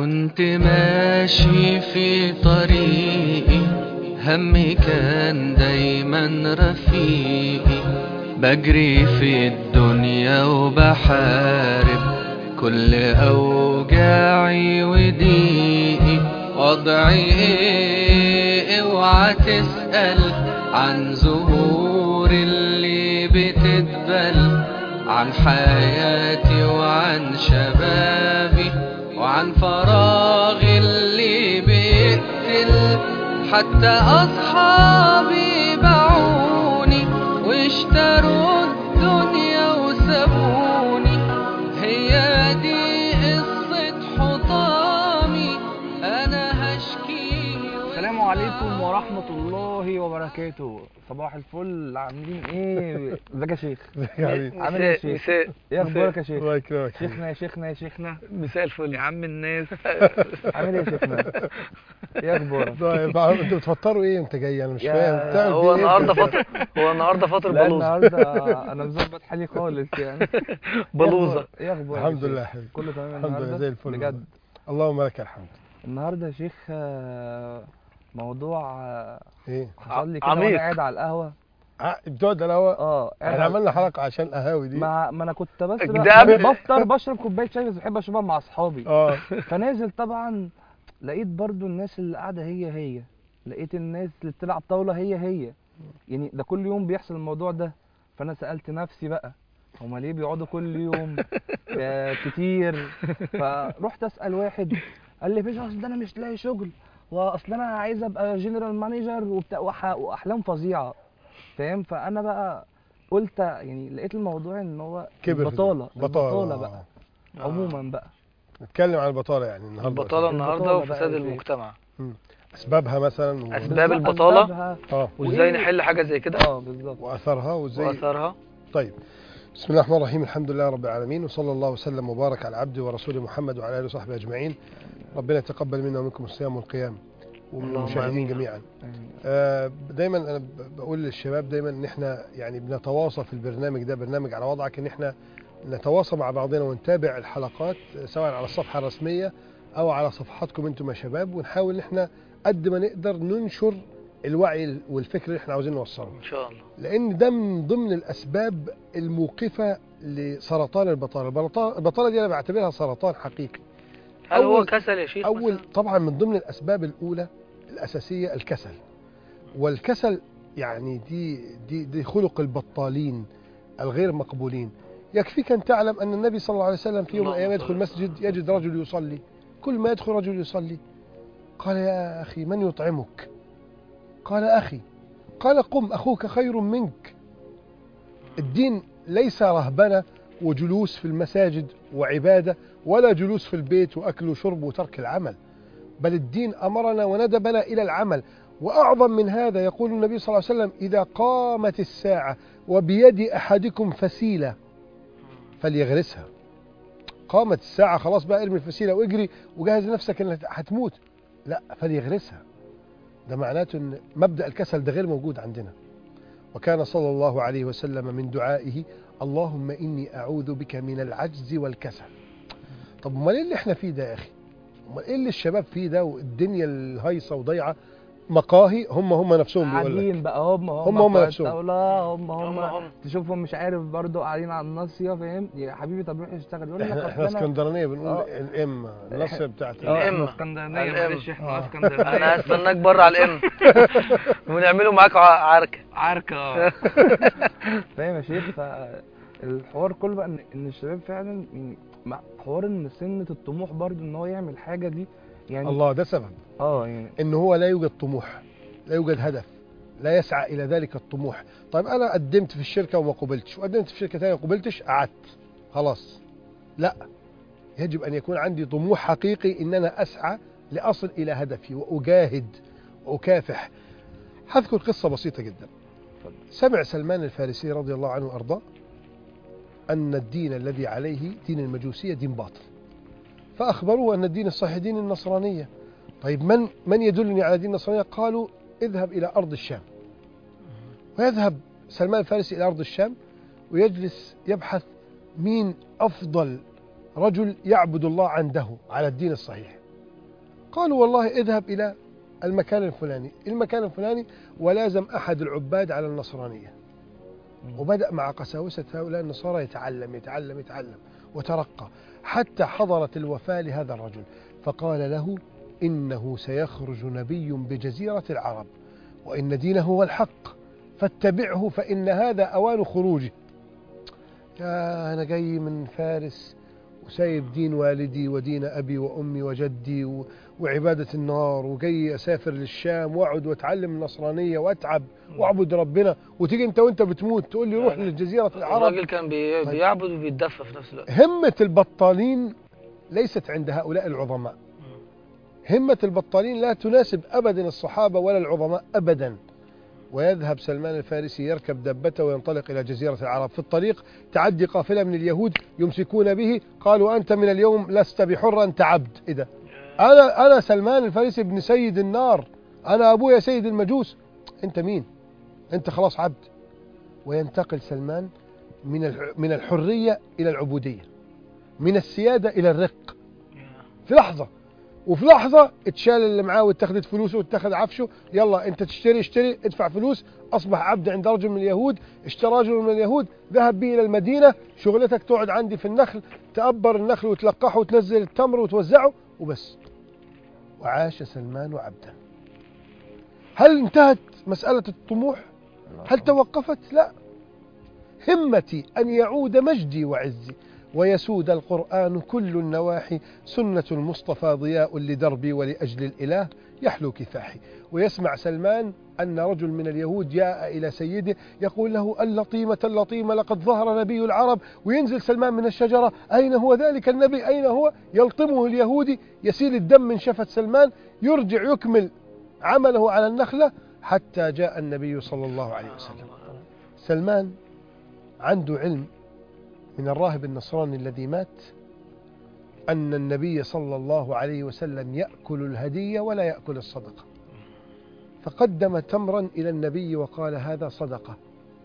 كنت ماشي في طريقي همي كان دايما رفيقي بجري في الدنيا وبحارب كل أوجاعي وضيقي وضعي ايه اوعى تسأل عن زهور اللي بتدبل عن حياتي وعن شبابي وعن فراغي اللي بيقتل حتى أصحابي باعوني واشتروا الدنيا وسابوني هي دي قصة حطامي أنا هشكي السلام عليكم ورحمة الله وبركاته صباح الفل عاملين ايه ازيك يا شيخ يا حبيبي عامل ايه يا مساء شيخ مساء ايه اخبارك يا شيخ الله يكرمك شيخنا يا شيخنا يا شيخنا مساء الفل يا عم الناس عامل ايه يا شيخنا ايه اخبارك طيب انتوا بتفطروا ايه انت جاي انا مش يا- فاهم بتعمل هو فيه النهارده إيه؟ فطر هو النهارده فطر لا بلوزه النهارده انا مظبط حالي خالص يعني بلوزه ايه اخبارك الحمد يا لله شيخ؟ يا حبيبي كله تمام الحمد لله النهارده زي الفل بجد اللهم لك الحمد النهارده يا شيخ آه، موضوع آه، ايه حصل لي كده عميق. وانا قاعد على القهوه ع- بتقعد على الهوا اه قاعد احنا على- عملنا حلقه عشان القهاوي دي ما ما انا كنت بس ده بقى قبل- بفطر بشرب كوبايه شاي بس بحب اشربها مع اصحابي اه فنازل طبعا لقيت برضو الناس اللي قاعده هي هي لقيت الناس اللي بتلعب طاوله هي هي يعني ده كل يوم بيحصل الموضوع ده فانا سالت نفسي بقى هما ليه بيقعدوا كل يوم آه، كتير فرحت اسال واحد قال لي فيش اصل ده انا مش لاقي شغل واصل انا عايز ابقى جنرال مانجر وبتاع وح- واحلام فظيعه فاهم فانا بقى قلت يعني لقيت الموضوع ان هو كبر البطاله بطاله البطاله بقى آه. عموما بقى نتكلم عن البطاله يعني النهارده البطاله النهارده البطالة بقى وفساد يا شيخ. المجتمع اسبابها مثلا و... أسباب بالظبط البطالة؟ أسبابها اه وازاي وإيه؟ نحل حاجه زي كده اه بالظبط واثرها وازاي واثارها طيب بسم الله الرحمن الرحيم الحمد لله رب العالمين وصلى الله وسلم وبارك على عبده ورسوله محمد وعلى اله وصحبه اجمعين ربنا يتقبل منا ومنكم الصيام والقيام ومن اللهم المشاهدين آمين. جميعا يعني آه، دايما انا ب- بقول للشباب دايما ان احنا يعني بنتواصى في البرنامج ده برنامج على وضعك ان احنا نتواصى مع بعضنا ونتابع الحلقات آه، سواء على الصفحه الرسميه او على صفحاتكم انتم يا شباب ونحاول ان احنا قد ما نقدر ننشر الوعي والفكر اللي احنا عاوزين نوصله ان شاء الله لان ده من ضمن الاسباب الموقفه لسرطان البطاله البطاله البطاله دي انا بعتبرها سرطان حقيقي هل هو أول- كسل يا شيخ اول مثلاً؟ طبعا من ضمن الاسباب الاولى الاساسيه الكسل والكسل يعني دي دي دي خلق البطالين الغير مقبولين يكفيك ان تعلم ان النبي صلى الله عليه وسلم في يوم من اللهم الايام صل يدخل مسجد يجد رجل يصلي كل ما يدخل رجل يصلي قال يا اخي من يطعمك قال اخي قال قم اخوك خير منك الدين ليس رهبنه وجلوس في المساجد وعباده ولا جلوس في البيت واكل وشرب وترك العمل بل الدين امرنا وندبنا الى العمل واعظم من هذا يقول النبي صلى الله عليه وسلم اذا قامت الساعه وبيد احدكم فسيله فليغرسها قامت الساعه خلاص بقى ارمي الفسيله واجري وجهز نفسك انك هتموت لا فليغرسها ده معناته ان مبدا الكسل ده غير موجود عندنا وكان صلى الله عليه وسلم من دعائه اللهم اني اعوذ بك من العجز والكسل طب امال ايه اللي احنا فيه ده يا اخي امال ايه اللي الشباب فيه ده والدنيا الهايصه وضيعه مقاهي هم هم نفسهم بيقول لك قاعدين بقى هم هم هم هم بتوع نفسهم. الطاولة هم هم هم هم تشوفهم مش عارف برضو قاعدين على الناصية فاهم يا حبيبي طب روح اشتغل يقول لك احنا أصل احنا أنا- اسكندرانيه بنقول آه. الام النصر بتاعت اه احنا الإمة. اسكندرانية الإم. معلش احنا آه. اسكندرانية انا هستناك بره على الام ونعملوا معاك ع- عركه عركة اه فاهم يا شيخ فالحوار كله بقى ان إن الشباب فعلا يعني مع حوار ان سنة الطموح برضو ان هو يعمل حاجة دي يعني الله ده سبب اه يعني ان هو لا يوجد طموح لا يوجد هدف لا يسعى الى ذلك الطموح طيب انا قدمت في الشركه وما قبلتش وقدمت في شركه ثانيه وما قبلتش قعدت خلاص لا يجب ان يكون عندي طموح حقيقي ان انا اسعى لاصل الى هدفي واجاهد واكافح هذكر قصه بسيطه جدا سمع سلمان الفارسي رضي الله عنه وارضاه ان الدين الذي عليه دين المجوسيه دين باطل فاخبروه ان الدين الصحيح دين النصرانيه طيب من من يدلني على دين النصرانيه قالوا اذهب الى ارض الشام ويذهب سلمان الفارسي الى ارض الشام ويجلس يبحث مين افضل رجل يعبد الله عنده على الدين الصحيح قالوا والله اذهب إلى المكان الفلاني المكان الفلاني ولازم أحد العباد على النصرانية وبدأ مع قساوسة هؤلاء النصارى يتعلم يتعلم يتعلم وترقى حتى حضرت الوفاة لهذا الرجل فقال له إنه سيخرج نبي بجزيرة العرب وإن دينه هو الحق فاتبعه فإن هذا أوان خروجه يا أنا جاي من فارس وسايب دين والدي ودين أبي وأمي وجدي و- وعبادة النار وجاي أسافر للشام وأقعد وأتعلم النصرانية وأتعب وأعبد ربنا وتيجي أنت وأنت بتموت تقول لي روح لجزيرة العرب الراجل كان بي- طيب. بيعبد وبيتدفى في نفس الوقت همة البطالين ليست عند هؤلاء العظماء همة البطالين لا تناسب أبدا الصحابة ولا العظماء أبدا ويذهب سلمان الفارسي يركب دبته وينطلق إلى جزيرة العرب في الطريق تعدي قافلة من اليهود يمسكون به قالوا أنت من اليوم لست بحر أنت عبد إذا أنا أنا سلمان الفارسي ابن سيد النار أنا أبويا سيد المجوس أنت مين أنت خلاص عبد وينتقل سلمان من الح- من الحرية إلى العبودية من السيادة إلى الرق في لحظة وفي لحظة اتشال اللي معاه واتخذت فلوسه واتخذ عفشه يلا انت تشتري اشتري ادفع فلوس اصبح عبد عند رجل من اليهود اشترى رجل من اليهود ذهب به الى المدينة شغلتك تقعد عندي في النخل تأبر النخل وتلقحه وتنزل التمر وتوزعه وبس وعاش سلمان عبدا هل انتهت مسألة الطموح هل توقفت لا همتي أن يعود مجدي وعزي ويسود القرآن كل النواحي سنة المصطفى ضياء لدربي ولأجل الإله يحلو كفاحي ويسمع سلمان أن رجل من اليهود جاء إلى سيده يقول له اللطيمة اللطيمة لقد ظهر نبي العرب وينزل سلمان من الشجرة أين هو ذلك النبي أين هو يلطمه اليهودي يسيل الدم من شفة سلمان يرجع يكمل عمله على النخلة حتى جاء النبي صلى الله عليه وسلم سلمان عنده علم من الراهب النصراني الذي مات أن النبي صلى الله عليه وسلم يأكل الهدية ولا يأكل الصدقة فقدم تمرا إلى النبي وقال هذا صدقة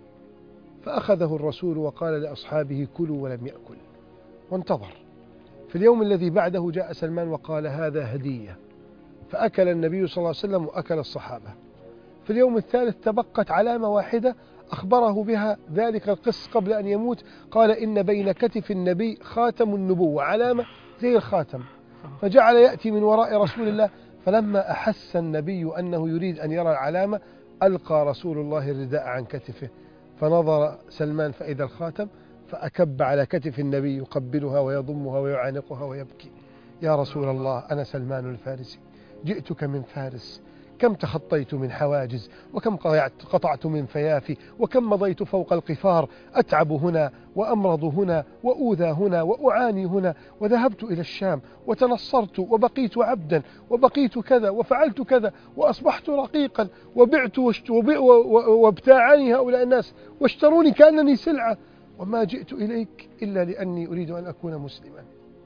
فأخذه الرسول وقال لأصحابه كلوا ولم يأكل وانتظر في اليوم الذي بعده جاء سلمان وقال هذا هدية فأكل النبي صلى الله عليه وسلم وأكل الصحابة في اليوم الثالث تبقت علامة واحدة أخبره بها ذلك القس قبل أن يموت قال إن بين كتف النبي خاتم النبوة علامة زي الخاتم فجعل يأتي من وراء رسول الله فلما أحس النبي أنه يريد أن يرى العلامة ألقى رسول الله الرداء عن كتفه فنظر سلمان فإذا الخاتم فأكب على كتف النبي يقبلها ويضمها ويعانقها ويبكي يا رسول الله أنا سلمان الفارسي جئتك من فارس كم تخطيت من حواجز وكم قطعت- قطعت من فيافي وكم مضيت فوق القفار أتعب هنا وأمرض هنا وأوذى هنا وأعاني هنا وذهبت إلى الشام وتنصرت وبقيت عبدا وبقيت كذا وفعلت كذا وأصبحت رقيقا وبعت واشت- وب- و- و- وابتاعني هؤلاء الناس واشتروني كأنني سلعة وما جئت إليك إلا لأني أريد أن أكون مسلما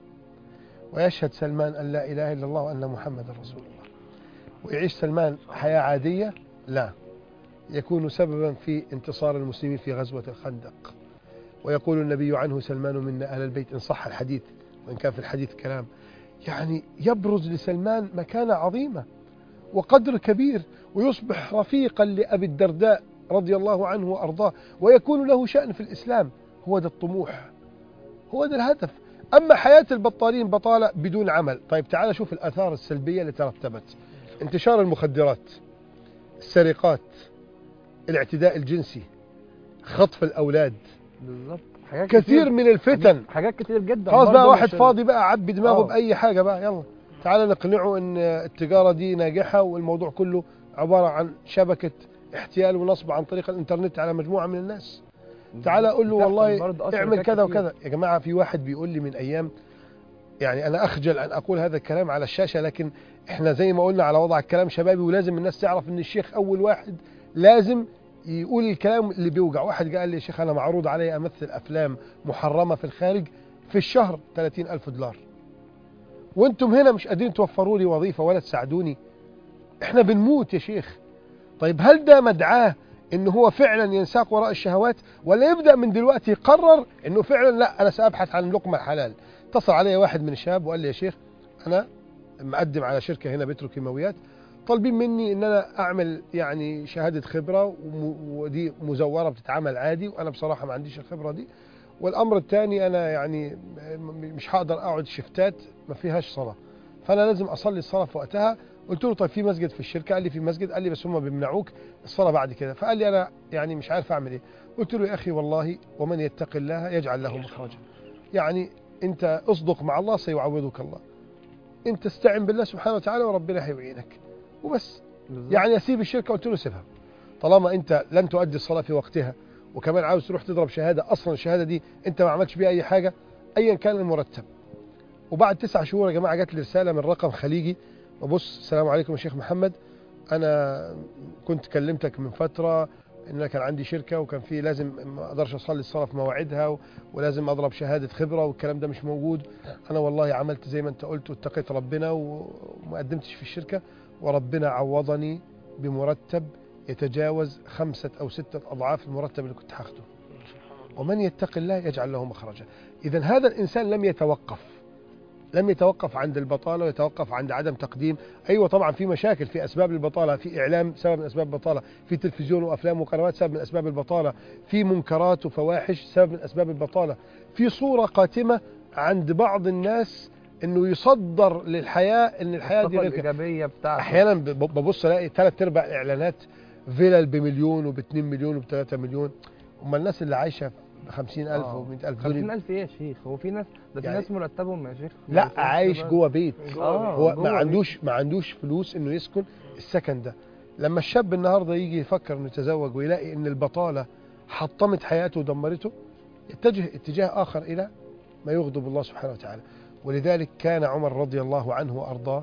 ويشهد سلمان أن لا إله إلا الله وأن محمد رسول الله ويعيش سلمان حياة عادية لا يكون سببا في انتصار المسلمين في غزوة الخندق ويقول النبي عنه سلمان منا أهل البيت إن صح الحديث وإن كان في الحديث كلام يعني يبرز لسلمان مكانة عظيمة وقدر كبير ويصبح رفيقا لأبي الدرداء رضي الله عنه وأرضاه ويكون له شأن في الإسلام هو ده الطموح هو ده الهدف أما حياة البطالين بطالة بدون عمل طيب تعال شوف الآثار السلبية اللي ترتبت انتشار المخدرات السرقات الاعتداء الجنسي خطف الأولاد بالظبط حاجات كثير من الفتن حاجات كتير جدا خلاص بقى برضه واحد مش- فاضي بقى عبي دماغه آه. بأي حاجة بقى يلا تعال نقنعه ان التجارة دي ناجحة والموضوع كله عبارة عن شبكة احتيال ونصب عن طريق الانترنت على مجموعة من الناس تعال اقول له بتحصل والله برضه أصلاً اعمل حاجات كذا كتير. وكذا يا جماعة في واحد بيقول لي من أيام يعني أنا أخجل أن أقول هذا الكلام على الشاشة لكن إحنا زي ما قلنا على وضع الكلام شبابي ولازم الناس تعرف إن الشيخ أول واحد لازم يقول الكلام اللي بيوجع واحد قال لي يا شيخ أنا معروض علي أمثل أفلام محرمة في الخارج في الشهر 30 ألف دولار وانتم هنا مش قادرين توفروا لي وظيفة ولا تساعدوني احنا بنموت يا شيخ طيب هل ده مدعاه انه هو فعلا ينساق وراء الشهوات ولا يبدا من دلوقتي يقرر انه فعلا لا انا سابحث عن لقمه الحلال اتصل علي واحد من الشباب وقال لي يا شيخ انا مقدم على شركه هنا بتروكيماويات طالبين مني ان انا اعمل يعني شهاده خبره وم- ودي مزوره بتتعمل عادي وانا بصراحه ما عنديش الخبره دي والامر الثاني انا يعني م- م- مش هقدر اقعد شفتات ما فيهاش صلاه فانا لازم اصلي الصلاه في وقتها قلت له طيب في مسجد في الشركه قال لي في مسجد قال لي بس هم بيمنعوك الصلاه بعد كده فقال لي انا يعني مش عارف اعمل ايه قلت له يا اخي والله ومن يتق الله يجعل له مخرجا يعني انت اصدق مع الله سيعوضك الله انت استعن بالله سبحانه وتعالى وربنا هيعينك وبس بالظبط. يعني اسيب الشركه قلت له سيبها طالما انت لن تؤدي الصلاه في وقتها وكمان عاوز تروح تضرب شهاده اصلا الشهاده دي انت ما عملتش بيها اي حاجه ايا كان المرتب وبعد تسع شهور يا جماعه جات لي رساله من رقم خليجي ببص السلام عليكم يا شيخ محمد انا كنت كلمتك من فتره ان انا كان عندي شركه وكان في لازم ما اقدرش اصلي الصلاه في مواعيدها و- ولازم اضرب شهاده خبره والكلام ده مش موجود انا والله عملت زي ما انت قلت واتقيت ربنا وما قدمتش في الشركه وربنا عوضني بمرتب يتجاوز خمسة أو ستة أضعاف المرتب اللي كنت هاخده ومن يتق الله يجعل له مخرجا إذا هذا الإنسان لم يتوقف لم يتوقف عند البطالة ويتوقف عند عدم تقديم أيوة طبعا في مشاكل في أسباب البطالة في إعلام سبب من أسباب البطالة في تلفزيون وأفلام وقنوات سبب من أسباب البطالة في منكرات وفواحش سبب من أسباب البطالة في صورة قاتمة عند بعض الناس انه يصدر للحياه ان الحياه دي الطاقة غير كده. الايجابيه بتاعته احيانا ب- ببص الاقي ثلاث ارباع الاعلانات فيلل بمليون وب 2 مليون وب 3 مليون اما الناس اللي عايشه ب 50000 آه. و 100000 خمسين دول ألف إيه يا شيخ هو في ناس ده في يعني- ناس مرتبهم يا شيخ لا ما يوصلش عايش بقى. جوه بيت آه هو جوه ما بيت. عندوش ما عندوش فلوس انه يسكن السكن ده لما الشاب النهارده يجي يفكر انه يتزوج ويلاقي ان البطاله حطمت حياته ودمرته يتجه اتجاه اخر الى ما يغضب الله سبحانه وتعالى ولذلك كان عمر رضي الله عنه وارضاه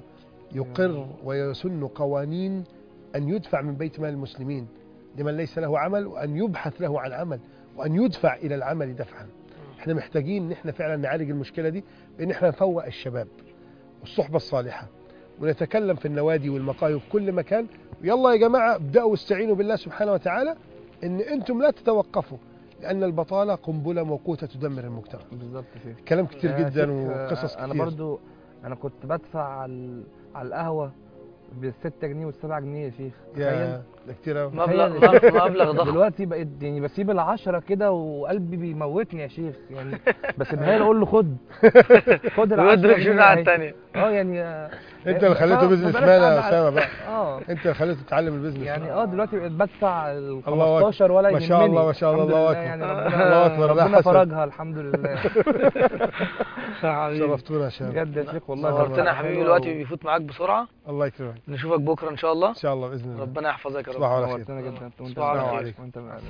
يقر ويسن قوانين ان يدفع من بيت مال المسلمين لمن ليس له عمل وان يبحث له عن عمل وان يدفع الى العمل دفعا احنا محتاجين ان احنا فعلا نعالج المشكله دي بان احنا نفوق الشباب والصحبه الصالحه ونتكلم في النوادي والمقاهي وفي كل مكان يلا يا جماعه ابداوا واستعينوا بالله سبحانه وتعالى ان انتم لا تتوقفوا لان البطاله قنبله موقوته تدمر المجتمع بالظبط يا شيخ كلام كتير يا جدا شيخ، وقصص انا كتير برضو انا كنت بدفع على على القهوه بالستة جنيه والسبعة جنيه يا شيخ تخيل يا ده كتير أوي. مبلغ تخيل. مبلغ ضخم دلوقتي بقيت يعني بسيب العشرة كده وقلبي بيموتني يا شيخ يعني بسيبها له اقول له خد خد العشرة ويدرك جنيه شوف على أهي. الثانيه اه يعني آه، انت اللي خليته فما بيزنس بالك مان قاعد يا على- اسامه بقى اه انت اللي خليته تتعلم البيزنس يعني اه دلوقتي بقيت بدفع ال الله أكبر. 15 ولا ما شاء يهمني. الله، ما شاء الله، الحمد الله لله أكبر. يعني الله أكبر، ربنا الله ربنا حسن. فرجها الحمد لله شرفتونا يا شباب بجد يا شيخ والله نورتنا يا كانت حبيبي حلوة الوقت و- بيفوت معاك بسرعه الله يكرمك نشوفك بكره ان شاء الله ان شاء الله باذن الله ربنا يحفظك يا رب تصبحوا على خير نورتنا جدا وانت تصبحوا على معانا. خير. وانت معانا.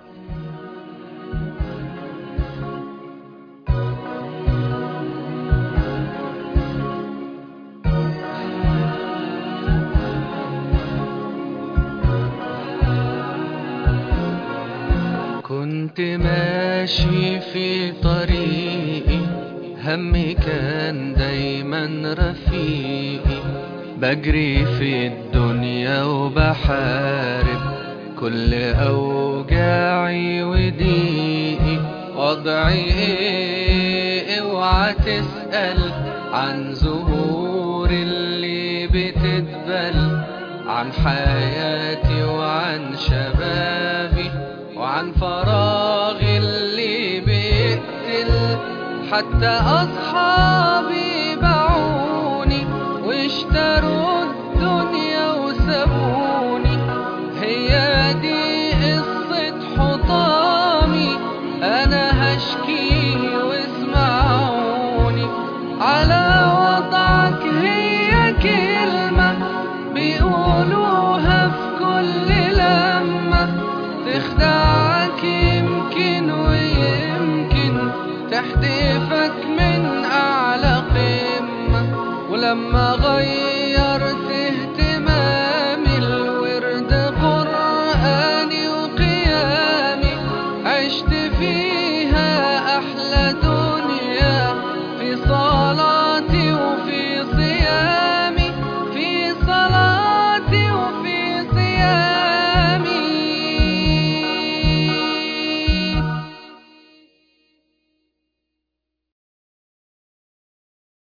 كنت ماشي في طريقي همي كان دايما رفيقي بجري في الدنيا وبحارب كل أوجاعي وضيقي وضعي ايه اوعى تسأل عن زهور اللي بتدبل عن حياتي وعن شبابي وعن فراغي اللي بيقتل حتى أصحابي باعوني واشتروا الدنيا وسابوني هي دي قصة حطامي أنا هشكي واسمعوني على وضعك هي كلمة بيقولوها في كل لمة تخدعك يمكن ويمكن تحدفك من أعلى قمة ولما غير